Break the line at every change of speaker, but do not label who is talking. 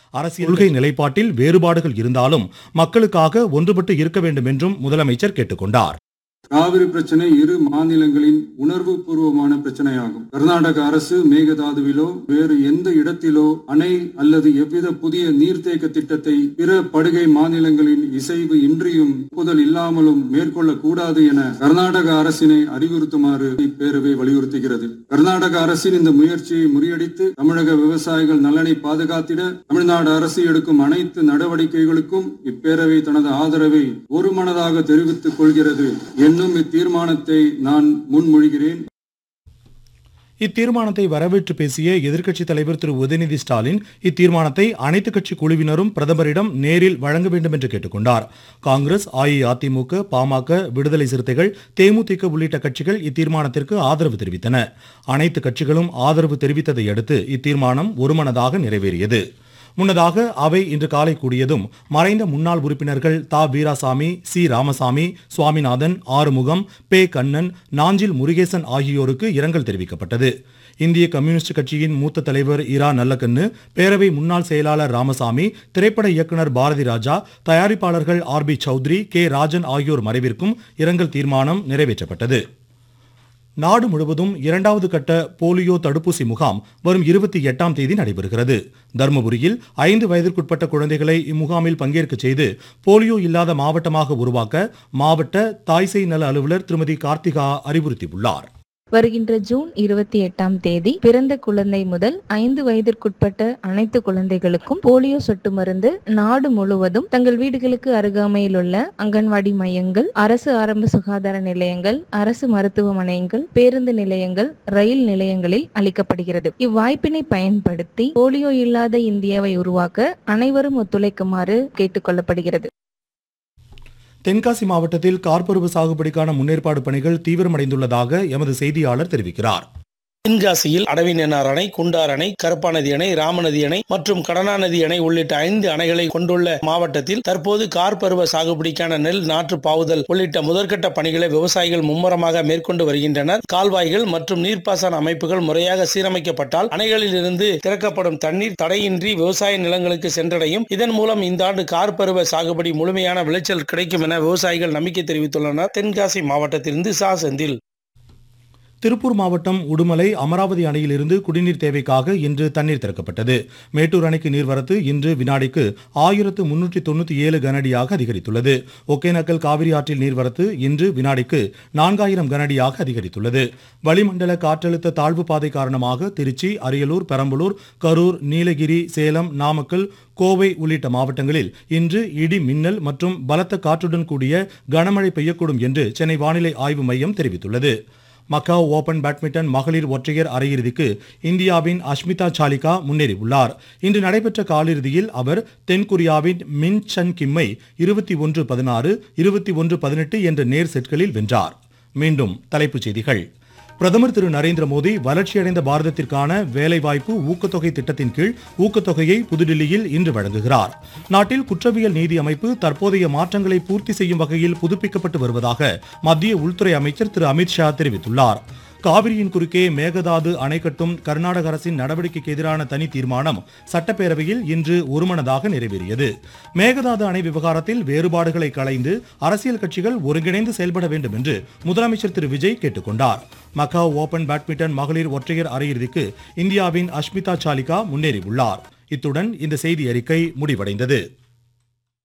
அரசியல் கொள்கை நிலைப்பாட்டில் வேறுபாடுகள் இருந்தாலும் மக்களுக்காக ஒன்றுபட்டு இருக்க வேண்டும் என்றும் முதலமைச்சர் கேட்டுக்கொண்டார்
காவிரி பிரச்சனை இரு மாநிலங்களின் உணர்வு பூர்வமான பிரச்சனையாகும் கர்நாடக அரசு மேகதாதுவிலோ வேறு எந்த இடத்திலோ அணை அல்லது எவ்வித புதிய நீர்த்தேக்க திட்டத்தை பிற படுகை மாநிலங்களின் இசைவு இன்றியும் ஒப்புதல் இல்லாமலும் மேற்கொள்ளக் கூடாது என கர்நாடக அரசினை அறிவுறுத்துமாறு இப்பேரவை வலியுறுத்துகிறது கர்நாடக அரசின் இந்த முயற்சியை முறியடித்து தமிழக விவசாயிகள் நலனை பாதுகாத்திட தமிழ்நாடு அரசு எடுக்கும் அனைத்து நடவடிக்கைகளுக்கும் இப்பேரவை தனது ஆதரவை ஒருமனதாக தெரிவித்துக் கொள்கிறது என்னும் இத்தீர்மானத்தை நான் முன்மொழிகிறேன்
இத்தீர்மானத்தை வரவேற்று பேசிய எதிர்க்கட்சித் தலைவர் திரு உதயநிதி ஸ்டாலின் இத்தீர்மானத்தை அனைத்துக் கட்சி குழுவினரும் பிரதமரிடம் நேரில் வழங்க வேண்டும் என்று கேட்டுக்கொண்டார் காங்கிரஸ் அஇஅதிமுக பாமக விடுதலை சிறுத்தைகள் தேமுதிக உள்ளிட்ட கட்சிகள் இத்தீர்மானத்திற்கு ஆதரவு தெரிவித்தன அனைத்து கட்சிகளும் ஆதரவு தெரிவித்ததை அடுத்து இத்தீர்மானம் ஒருமனதாக நிறைவேறியது முன்னதாக அவை இன்று காலை கூடியதும் மறைந்த முன்னாள் உறுப்பினர்கள் தா வீராசாமி சி ராமசாமி சுவாமிநாதன் ஆறுமுகம் பே கண்ணன் நாஞ்சில் முருகேசன் ஆகியோருக்கு இரங்கல் தெரிவிக்கப்பட்டது இந்திய கம்யூனிஸ்ட் கட்சியின் மூத்த தலைவர் இரா நல்லக்கண்ணு பேரவை முன்னாள் செயலாளர் ராமசாமி திரைப்பட இயக்குனர் பாரதி ராஜா தயாரிப்பாளர்கள் R B Choudhary K Rajan ஆகியோர் மறைவிற்கும் இரங்கல் தீர்மானம் நிறைவேற்றப்பட்டது நாடு முழுவதும் இரண்டாவது கட்ட போலியோ தடுப்பூசி முகாம் வரும் இருபத்தி எட்டாம் தேதி நடைபெறுகிறது தருமபுரியில் ஐந்து வயதிற்குட்பட்ட குழந்தைகளை இம்முகாமில் பங்கேற்க செய்து போலியோ இல்லாத மாவட்டமாக உருவாக்க மாவட்ட தாய்சேய் நல அலுவலர் திருமதி கார்த்திகா அறிவுறுத்தியுள்ளார்
வருகின்ற ஜூன் இருபத்தி எட்டாம் தேதி பிறந்த குழந்தை முதல் ஐந்து வயதிற்குட்பட்ட அனைத்து குழந்தைகளுக்கும் போலியோ சொட்டு மருந்து நாடு முழுவதும் தங்கள் வீடுகளுக்கு அருகாமையில் உள்ள அங்கன்வாடி மையங்கள் அரசு ஆரம்ப சுகாதார நிலையங்கள் அரசு மருத்துவமனைகள் பேருந்து நிலையங்கள் ரயில் நிலையங்களில் அளிக்கப்படுகிறது இவ்வாய்ப்பினை பயன்படுத்தி போலியோ இல்லாத இந்தியாவை உருவாக்க அனைவரும் ஒத்துழைக்குமாறு கேட்டுக்கொள்ளப்படுகிறது
தென்காசி மாவட்டத்தில் கார்பருவ சாகுபடிக்கான முன்னேற்பாடு பணிகள் தீவிரமடைந்துள்ளதாக எமது செய்தியாளர் தெரிவிக்கிறார்
தென்காசியில் அடவிநென்னார் அணை குண்டார் அணை கருப்பாநதி அணை ராமநதி அணை மற்றும் கடனாநதி அணை உள்ளிட்ட ஐந்து அணைகளை கொண்டுள்ள மாவட்டத்தில் தற்போது கார் பருவ சாகுபடிக்கான நெல் நாற்று பாவுதல் உள்ளிட்ட முதற்கட்ட பணிகளை விவசாயிகள் மும்முரமாக மேற்கொண்டு வருகின்றனர் கால்வாய்கள் மற்றும் நீர்ப்பாசன அமைப்புகள் முறையாக சீரமைக்கப்பட்டால் அணைகளில் இருந்து திறக்கப்படும் தண்ணீர் தடையின்றி விவசாய நிலங்களுக்கு சென்றடையும் இதன் மூலம் இந்த ஆண்டு கார் பருவ சாகுபடி முழுமையான விளைச்சல் கிடைக்கும் என விவசாயிகள் நம்பிக்கை தெரிவித்துள்ளனர் தென்காசி மாவட்டத்திலிருந்து சா செந்தில்
திருப்பூர் மாவட்டம் உடுமலை அமராவதி அணையிலிருந்து குடிநீர் தேவைக்காக இன்று தண்ணீர் திறக்கப்பட்டது மேட்டூர் அணைக்கு நீர்வரத்து இன்று வினாடிக்கு ஆயிரத்து முன்னூற்றி தொண்ணூற்றி ஏழு கனஅடியாக அதிகரித்துள்ளது ஒகேனக்கல் காவிரி ஆற்றில் நீர்வரத்து இன்று வினாடிக்கு நான்காயிரம் கனஅடியாக அதிகரித்துள்ளது வளிமண்டல காற்றழுத்த தாழ்வு பாதை காரணமாக திருச்சி அரியலூர் பெரம்பலூர் கரூர் நீலகிரி சேலம் நாமக்கல் கோவை உள்ளிட்ட மாவட்டங்களில் இன்று இடி மின்னல் மற்றும் பலத்த காற்றுடன் கூடிய கனமழை பெய்யக்கூடும் என்று சென்னை வானிலை ஆய்வு மையம் தெரிவித்துள்ளது மக்காவ் ஓபன் பேட்மிண்டன் மகளிர் ஒற்றையர் அரையிறுதிக்கு இந்தியாவின் அஷ்மிதா சாலிகா முன்னேறியுள்ளார் இன்று நடைபெற்ற காலிறுதியில் அவர் தென்கொரியாவின் மின் சன் கிம்மை இருபத்தி ஒன்று பதினாறு இருபத்தி ஒன்று பதினெட்டு என்ற நேர் செட்களில் வென்றார் மீண்டும் தலைப்புச் செய்திகள் பிரதமர் திரு நரேந்திர மோடி வளர்ச்சியடைந்த பாரதத்திற்கான வேலைவாய்ப்பு ஊக்கத்தொகை திட்டத்தின் கீழ் ஊக்கத்தொகையை புதுடில்லியில் இன்று வழங்குகிறார் நாட்டில் குற்றவியல் நீதி அமைப்பு தற்போதைய மாற்றங்களை பூர்த்தி செய்யும் வகையில் புதுப்பிக்கப்பட்டு வருவதாக மத்திய உள்துறை அமைச்சர் திரு அமித்ஷா தெரிவித்துள்ளார் காவிரியின் குறுக்கே மேகதாது அணை கட்டும் கர்நாடக அரசின் நடவடிக்கைக்கு எதிரான தனி தீர்மானம் சட்டப்பேரவையில் இன்று ஒருமனதாக நிறைவேறியது மேகதாது அணை விவகாரத்தில் வேறுபாடுகளை களைந்து அரசியல் கட்சிகள் ஒருங்கிணைந்து செயல்பட வேண்டும் என்று முதலமைச்சர் திரு விஜய் கேட்டுக்கொண்டார் மக்காவ் ஓபன் பேட்மிண்டன் மகளிர் ஒற்றையர் அரையிறுதிக்கு இந்தியாவின் அஷ்மிதா சாலிகா முன்னேறியுள்ளார் இத்துடன் இந்த செய்தி அறிக்கை முடிவடைந்தது